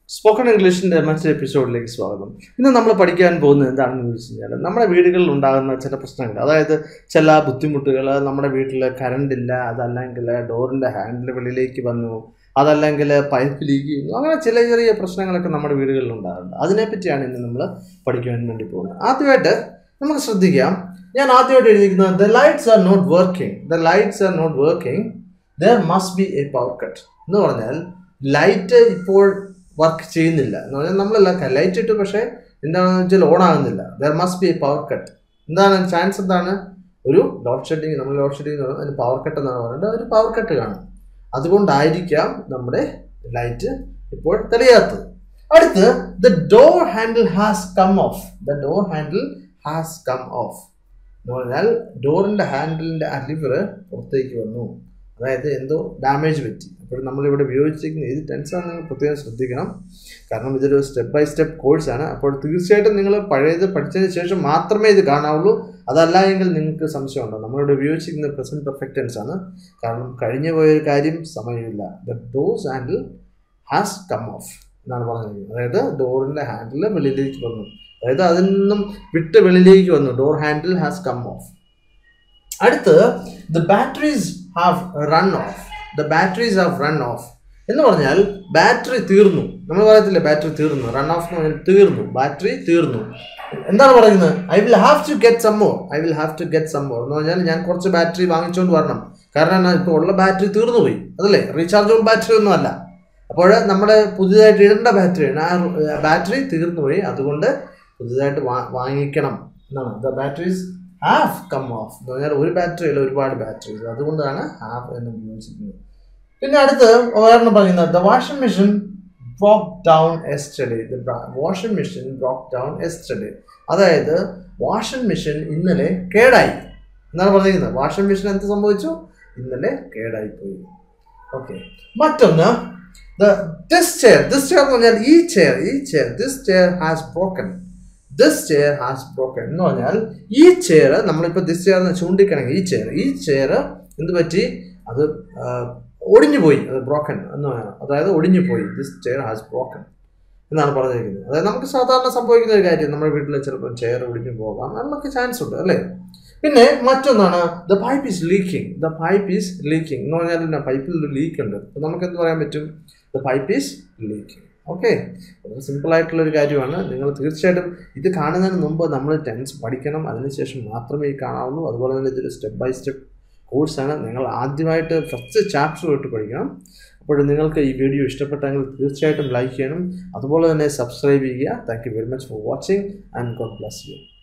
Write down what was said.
spoken ഇംഗ്ലീഷിൻ്റെ മറ്റൊരു എപ്പിസോഡിലേക്ക് സ്വാഗതം ഇന്ന് നമ്മൾ പഠിക്കാൻ പോകുന്നത് എന്താണെന്ന് ചോദിച്ചു കഴിഞ്ഞാൽ നമ്മുടെ വീടുകളിൽ ഉണ്ടാകുന്ന ചില പ്രശ്നങ്ങൾ അതായത് ചില ബുദ്ധിമുട്ടുകൾ നമ്മുടെ വീട്ടിൽ കറണ്ട് ഇല്ല അതല്ലെങ്കിൽ ഡോറിൻ്റെ ഹാൻഡിൽ വെളിയിലേക്ക് വന്നു അതല്ലെങ്കിൽ പൈപ്പ് ലീക്ക് ചെയ്യുന്നു അങ്ങനെ ചില ചെറിയ പ്രശ്നങ്ങളൊക്കെ നമ്മുടെ വീടുകളിൽ ഉണ്ടാകുന്നുണ്ട് അതിനെപ്പറ്റിയാണ് ഇന്ന് നമ്മൾ പഠിക്കാൻ വേണ്ടി പോകുന്നത് ആദ്യമായിട്ട് നമുക്ക് ശ്രദ്ധിക്കാം ഞാൻ ആദ്യമായിട്ട് എഴുതിയിരിക്കുന്നത് the lights are not working the lights are not working there must be a power cut എന്ന് പറഞ്ഞാൽ ലൈറ്റ് ഇപ്പോൾ വർക്ക് ചെയ്യുന്നില്ല എന്ന് പറഞ്ഞാൽ നമ്മളല്ല ലൈറ്റ് ഇട്ടു പക്ഷേ എന്താണെന്ന് വെച്ചാൽ ഓൺ ആകുന്നില്ല there must be a power cut എന്താണ് ചാൻസ് എന്താണ് ഒരു ലോഡ് ഷെഡിങ് നമ്മൾ ലോഡ് ഷെഡിങ് എന്ന് പറയുന്നത് അതിന് പവർ കട്ട് എന്നാണ് പറയുന്നത് ഒരു പവർ കട്ട് കാണും അതുകൊണ്ടായിരിക്കാം നമ്മുടെ ലൈറ്റ് ഇപ്പോൾ തെളിയാത്തത് അടുത്ത് the door handle has come off the door handle has come off എന്ന് പറഞ്ഞാൽ ഡോറിൻ്റെ ഹാൻഡിലിൻ്റെ അലിവർ പുറത്തേക്ക് വന്നു അതായത് എന്തോ ഡാമേജ് പറ്റി അപ്പോൾ നമ്മളിവിടെ ഉപയോഗിച്ചിരിക്കുന്ന ഏത് ടെൻസാണ് നിങ്ങൾ പ്രത്യേകം ശ്രദ്ധിക്കണം കാരണം ഇതൊരു സ്റ്റെപ്പ് ബൈ സ്റ്റെപ്പ് കോഴ്സാണ് അപ്പോൾ തീർച്ചയായിട്ടും നിങ്ങൾ പഴയത് പഠിച്ചതിന് ശേഷം മാത്രമേ ഇത് കാണാവുള്ളൂ അതല്ല എങ്കിൽ നിങ്ങൾക്ക് സംശയമുണ്ടോ നമ്മളിവിടെ ഉപയോഗിച്ചിരിക്കുന്ന പ്രസൻറ്റ് പെർഫെക്റ്റ് ടെൻസ് ആണ് കാരണം കഴിഞ്ഞു പോയൊരു കാര്യം സമയമില്ല the doors handle has come off എന്നാണ് പറഞ്ഞിരിക്കുന്നത് അതായത് ഡോറിൻ്റെ ഹാൻഡിൽ വെളിയിലേക്ക് വന്നു അതായത് അതിൽ നിന്നും വിട്ട് വെളിയിലേക്ക് വന്നു door handle has come off അടുത്ത് the batteries have run off the batteries have run off എന്ന് പറഞ്ഞാൽ ബാറ്ററി തീർന്നു നമ്മൾ പറയത്തില്ലേ ബാറ്ററി തീർന്നു റൺ ഓഫ് എന്ന് പറഞ്ഞാൽ തീർന്നു ബാറ്ററി തീർന്നു എന്താണ് പറയുന്നത് I will have to get some more I will have to get some more എന്ന് പറഞ്ഞാൽ ഞാൻ കുറച്ച് ബാറ്ററി വാങ്ങിച്ചുകൊണ്ട് വരണം കാരണം എന്നാ ഇപ്പോൾ ഉള്ള ബാറ്ററി തീർന്നു പോയി അതല്ലേ റീചാർജബിൾ ബാറ്ററി ഒന്നും അല്ല അപ്പോൾ നമ്മുടെ പുതിയതായിട്ട് ഇടേണ്ട ബാറ്ററിയാണ് ആ ബാറ്ററി തീർന്നു പോയി അതുകൊണ്ട് പുതിയതായിട്ട് വാങ്ങിക്കണം എന്നാണ് the batteries have come off എന്ന് പറഞ്ഞാൽ ഒരു ബാറ്ററി അല്ല ഒരുപാട് ബാറ്ററീസ് അതുകൊണ്ടാണ് ഹാഫ് എന്ന് ഉപയോഗിച്ചിരിക്കുന്നത് പിന്നെ അടുത്ത് ഒരെണ്ണം പറയുന്നത് the washing machine broke down yesterday the washing machine broke down yesterday അതായത് വാഷിംഗ് മെഷീൻ ഇന്നലെ കേടായി എന്നാണ് പറഞ്ഞിരിക്കുന്നത് വാഷിംഗ് മെഷീൻ എന്ത് സംഭവിച്ചു ഇന്നലെ കേടായി പോയി ഓക്കെ മറ്റൊന്ന് ദിസ് ചെയർ ദിസ് ചെയർ എന്ന് പറഞ്ഞാൽ ഈ ചെയർ ഈ chair this chair has broken this chair has broken എന്ന് പറഞ്ഞാൽ ഈ ചെയർ നമ്മളിപ്പോൾ ദിസ് ചെയർ എന്ന് ചൂണ്ടിക്കണമെങ്കിൽ ഈ ചെയർ ഈ ചെയർ എന്ത് പറ്റി അത് ഒടിഞ്ഞു പോയി അത് ബ്രോക്കൺ എന്ന് പറയാം അതായത് ഒടിഞ്ഞു പോയി ദിസ് ചെയർ ഹാസ് ബ്രോക്കൺ എന്നാണ് പറഞ്ഞിരിക്കുന്നത് അതായത് നമുക്ക് സാധാരണ സംഭവിക്കുന്ന ഒരു കാര്യം നമ്മുടെ വീട്ടിൽ ചിലപ്പോൾ ചെയർ ഒടിഞ്ഞു പോകാം നമുക്ക് ചാൻസ് ഉണ്ട് അല്ലേ പിന്നെ മറ്റൊന്നാണ് the pipe is leaking the pipe is leaking എന്ന് പറഞ്ഞാൽ പൈപ്പിൽ ഒരു ലീക്ക് ഉണ്ട് അപ്പോൾ നമുക്ക് എന്ത് പറയാൻ പറ്റും the pipe is leaking okay വളരെ സിമ്പിൾ ആയിട്ടുള്ള ഒരു കാര്യമാണ് നിങ്ങൾ തീർച്ചയായിട്ടും ഇത് കാണുന്നതിന് മുമ്പ് നമ്മൾ ടെൻസ് പഠിക്കണം അതിനുശേഷം മാത്രമേ ഈ കാണാവുള്ളൂ അതുപോലെ തന്നെ ഇതൊരു സ്റ്റെപ്പ് ബൈ സ്റ്റെപ്പ് കോഴ്സാണ് നിങ്ങൾ ആദ്യമായിട്ട് ഫസ്റ്റ് ചാപ്റ്റർ തൊട്ട് പഠിക്കണം അപ്പോൾ നിങ്ങൾക്ക് ഈ വീഡിയോ ഇഷ്ടപ്പെട്ടെങ്കിൽ തീർച്ചയായിട്ടും ലൈക്ക് ചെയ്യണം അതുപോലെ തന്നെ സബ്സ്ക്രൈബ് ചെയ്യുക thank you very much for watching and God bless U